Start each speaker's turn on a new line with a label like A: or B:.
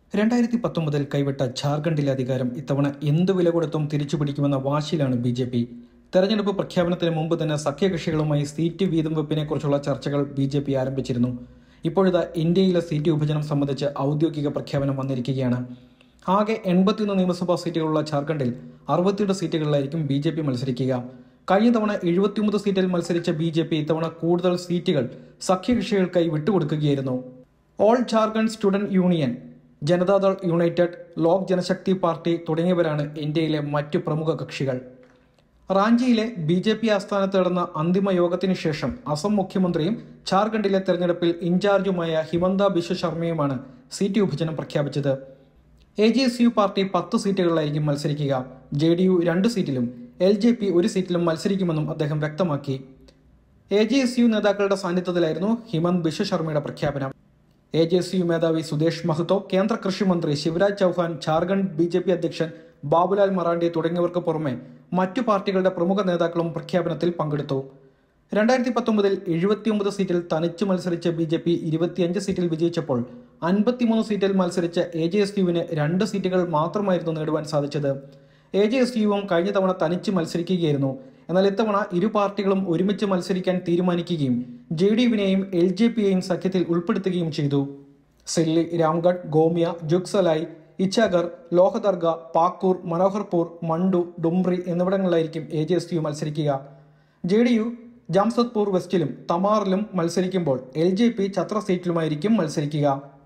A: രണ്ടായിരത്തി പത്തൊമ്പതിൽ കൈവിട്ട ഝാർഖണ്ഡിലെ അധികാരം ഇത്തവണ എന്ത് വില കൊടുത്തും തിരിച്ചു പിടിക്കുമെന്ന വാശിയിലാണ് ബി ജെ പി തെരഞ്ഞെടുപ്പ് പ്രഖ്യാപനത്തിന് മുമ്പ് തന്നെ സഖ്യകക്ഷികളുമായി സീറ്റ് വീതം വെപ്പിനെ കുറിച്ചുള്ള ചർച്ചകൾ ബി ജെ പി ആരംഭിച്ചിരുന്നു ഇപ്പോഴിതാ ഇന്ത്യയിലെ സീറ്റ് വിഭജനം സംബന്ധിച്ച് ഔദ്യോഗിക പ്രഖ്യാപനം വന്നിരിക്കുകയാണ് ആകെ എൺപത്തിയൊന്ന് നിയമസഭാ സീറ്റുകളുള്ള ഝാർഖണ്ഡിൽ അറുപത്തിയെട്ട് സീറ്റുകളിലായിരിക്കും ബി ജെ പി മത്സരിക്കുക കഴിഞ്ഞ തവണ എഴുപത്തിയൊമ്പത് സീറ്റിൽ മത്സരിച്ച ബി ജെ പി ഇത്തവണ കൂടുതൽ സീറ്റുകൾ സഖ്യകക്ഷികൾക്കായി വിട്ടുകൊടുക്കുകയായിരുന്നു all Jharkhand student union Janata Dal United ലോക് ജനശക്തി പാർട്ടി തുടങ്ങിയവരാണ് ഇന്ത്യയിലെ മറ്റു പ്രമുഖ കക്ഷികൾ റാഞ്ചിയിലെ ബി ജെ പി ആസ്ഥാനത്ത് നടന്ന അന്തിമ യോഗത്തിന് ശേഷം അസം മുഖ്യമന്ത്രിയും ഝാർഖണ്ഡിലെ തെരഞ്ഞെടുപ്പിൽ ഇൻചാർജുമായ ഹിമന്ത ബിശ്വ ശർമ്മയുമാണ് സീറ്റ് വിഭജനം പ്രഖ്യാപിച്ചത് A J S U party പത്ത് സീറ്റുകളിലായിരിക്കും മത്സരിക്കുക ജെ ഡി യു രണ്ട് സീറ്റിലും എൽ ജെ പി ഒരു സീറ്റിലും മത്സരിക്കുമെന്നും അദ്ദേഹം വ്യക്തമാക്കി എ ജെ എസ് യു നേതാക്കളുടെ സാന്നിധ്യത്തിലായിരുന്നു ഹിമന്ത് ബിശ്വ ശർമ്മയുടെ പ്രഖ്യാപനം എ ജെ എസ് യു മേധാവി സുദേശ് മഹ്തോ കേന്ദ്ര കൃഷി മന്ത്രി Shivraj Chouhan Jharkhand B J P അധ്യക്ഷൻ ബാബുലാൽ മറാണ്ടി തുടങ്ങിയവർക്ക് പുറമെ മറ്റു പാർട്ടികളുടെ പ്രമുഖ നേതാക്കളും പ്രഖ്യാപനത്തിൽ പങ്കെടുത്തു രണ്ടായിരത്തി പത്തൊമ്പതിൽ എഴുപത്തിയൊമ്പത് സീറ്റിൽ തനിച്ചു മത്സരിച്ച ബി ജെ പി ഇരുപത്തിയഞ്ച് സീറ്റിൽ വിജയിച്ചപ്പോൾ അൻപത്തിമൂന്ന് സീറ്റിൽ മത്സരിച്ച എ ജെ എസ് യുവിന് രണ്ട് സീറ്റുകൾ മാത്രമായിരുന്നു നേടുവാൻ സാധിച്ചത് എ ജെ എസ് യുവും കഴിഞ്ഞ തവണ തനിച്ച് മത്സരിക്കുകയായിരുന്നു എന്നാൽ ഇത്തവണ ഇരു പാർട്ടികളും ഒരുമിച്ച് മത്സരിക്കാൻ തീരുമാനിക്കുകയും ജെ ഡി യുവിനെയും എൽ ജെ പിയെയും സഖ്യത്തിൽ ഉൾപ്പെടുത്തുകയും ചെയ്തു സില്ലി രാംഗഡ് ഗോമിയ ജുഗ്സലായി ഇച്ചാഗർ ലോഹദർഗ പാക്കൂർ മനോഹർപൂർ മണ്ടു ഡുംറി എന്നിവിടങ്ങളിലായിരിക്കും എ ജെ എസ് യു മത്സരിക്കുക ജെ ഡി യു ജാംസദ്പൂർ വെസ്റ്റിലും തമാറിലും മത്സരിക്കുമ്പോൾ എൽ ജെ പി ഛത്ര സീറ്റിലുമായിരിക്കും മത്സരിക്കുക